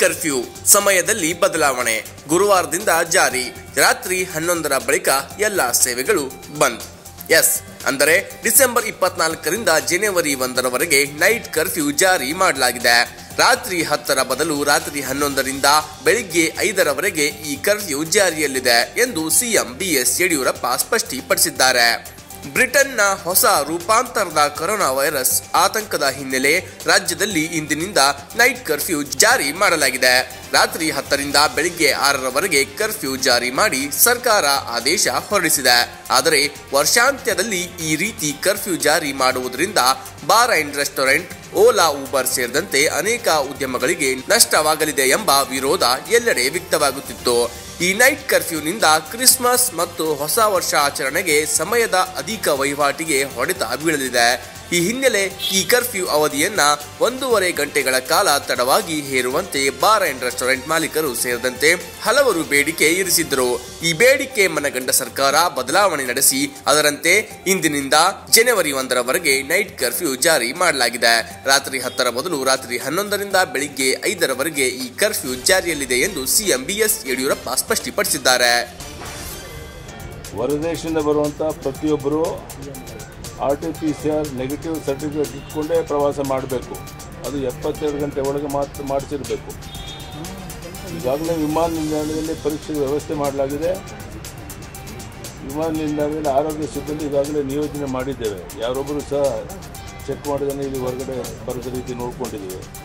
curfew ಸಮಯದಲ್ಲಿ ಬದಲಾವಣೆ ಗುರುವಾರದಿಂದ ಜಾರಿ ರಾತ್ರಿ ಹನ್ನೊಂದರ ಬಳಿಕ ಎಲ್ಲ ಸೇವೆಗಳು ಬಂದ್ ಎಸ್ ಅಂದರೆ ಡಿಸೆಂಬರ್ ಇಪ್ಪತ್ನಾಲ್ಕರಿಂದ ಜನವರಿ ಒಂದರವರೆಗೆ ನೈಟ್ ಕರ್ಫ್ಯೂ ಜಾರಿ ಮಾಡಲಾಗಿದೆ ರಾತ್ರಿ ಹತ್ತರ ಬದಲು ರಾತ್ರಿ ಹನ್ನೊಂದರಿಂದ ಬೆಳಿಗ್ಗೆ ಐದರವರೆಗೆ ಈ ಕರ್ಫ್ಯೂ ಜಾರಿಯಲ್ಲಿದೆ ಎಂದು ಸಿಎಂ ಬಿಎಸ್ ಯಡಿಯೂರಪ್ಪ ಸ್ಪಷ್ಟಪಡಿಸಿದ್ದಾರೆ ಬ್ರಿಟನ್ನ ಹೊಸ ರೂಪಾಂತರದ ಕೊರೋನಾ ವೈರಸ್ ಆತಂಕದ ಹಿನ್ನೆಲೆ ರಾಜ್ಯದಲ್ಲಿ ಇಂದಿನಿಂದ ನೈಟ್ ಕರ್ಫ್ಯೂ ಜಾರಿ ಮಾಡಲಾಗಿದೆ ರಾತ್ರಿ ಹತ್ತರಿಂದ ಬೆಳಿಗ್ಗೆ ಆರರವರೆಗೆ ಕರ್ಫ್ಯೂ ಜಾರಿ ಮಾಡಿ ಸರ್ಕಾರ ಆದೇಶ ಹೊರಡಿಸಿದೆ ಆದರೆ ವರ್ಷಾಂತ್ಯದಲ್ಲಿ ಈ ರೀತಿ ಕರ್ಫ್ಯೂ ಜಾರಿ ಮಾಡುವುದರಿಂದ bar and restaurant Ola Uber ಸೇರಿದಂತೆ ಅನೇಕ ಉದ್ಯಮಗಳಿಗೆ ನಷ್ಟವಾಗಲಿದೆ ಎಂಬ ವಿರೋಧ ಎಲ್ಲೆಡೆ ವ್ಯಕ್ತವಾಗುತ್ತಿತ್ತು ಈ ನೈಟ್ ಕರ್ಫ್ಯೂನಿಂದ ಕ್ರಿಸ್ಮಸ್ ಮತ್ತು ಹೊಸ ವರ್ಷ ಆಚರಣೆಗೆ ಸಮಯದ ಅಧಿಕ ವಹಿವಾಟಿಗೆ ಹೊಡೆತ ಬೀಳಲಿದೆ ಈ ಹಿನ್ನೆಲೆ ಈ ಕರ್ಫ್ಯೂ ಅವಧಿಯನ್ನ ಒಂದೂವರೆ ಗಂಟೆಗಳ ಕಾಲ ತಡವಾಗಿ ಹೇರುವಂತೆ ಬಾರ್ ಅಂಡ್ ರೆಸ್ಟೋರೆಂಟ್ ಮಾಲೀಕರು ಸೇರಿದಂತೆ ಹಲವರು ಬೇಡಿಕೆ ಇರಿಸಿದ್ದರು ಈ ಬೇಡಿಕೆ ಮನಗಂಡ ಸರ್ಕಾರ ಬದಲಾವಣೆ ನಡೆಸಿ ಅದರಂತೆ ಇಂದಿನಿಂದ ಜನವರಿ ಒಂದರವರೆಗೆ ನೈಟ್ ಕರ್ಫ್ಯೂ ಜಾರಿ ಮಾಡಲಾಗಿದೆ ರಾತ್ರಿ ಹತ್ತರ ಬದಲು ರಾತ್ರಿ ಹನ್ನೊಂದರಿಂದ ಬೆಳಿಗ್ಗೆ ಐದರವರೆಗೆ ಈ ಕರ್ಫ್ಯೂ ಜಾರಿಯಲ್ಲಿದೆ ಎಂದು ಸಿಎಂ ಬಿಎಸ್ ಯಡಿಯೂರಪ್ಪ ಸ್ಪಷ್ಟಪಡಿಸಿದ್ದಾರೆ ಹೊರದೇಶದಿಂದ ಬರುವಂಥ ಪ್ರತಿಯೊಬ್ಬರು R T P C R negative certificate ಇಟ್ಕೊಂಡೇ ಪ್ರವಾಸ ಮಾಡಬೇಕು ಅದು ಎಪ್ಪತ್ತೆರಡು ಗಂಟೆ ಒಳಗೆ ಮಾತ್ರ ಮಾಡಿಸಿರಬೇಕು ಈಗಾಗಲೇ ವಿಮಾನ ನಿಲ್ದಾಣದಲ್ಲಿ ಪರೀಕ್ಷೆಗೆ ವ್ಯವಸ್ಥೆ ಮಾಡಲಾಗಿದೆ ವಿಮಾನ ನಿಲ್ದಾಣದಲ್ಲಿ ಆರೋಗ್ಯ ಸಿಬ್ಬಂದಿ ಈಗಾಗಲೇ ನಿಯೋಜನೆ ಮಾಡಿದ್ದೇವೆ ಯಾರೊಬ್ಬರು ಸಹ ಚೆಕ್ ಮಾಡಿದ್ರೆ ಇಲ್ಲಿ ಹೊರಗಡೆ ಬರದ ರೀತಿ ನೋಡ್ಕೊಂಡಿದ್ದೀವಿ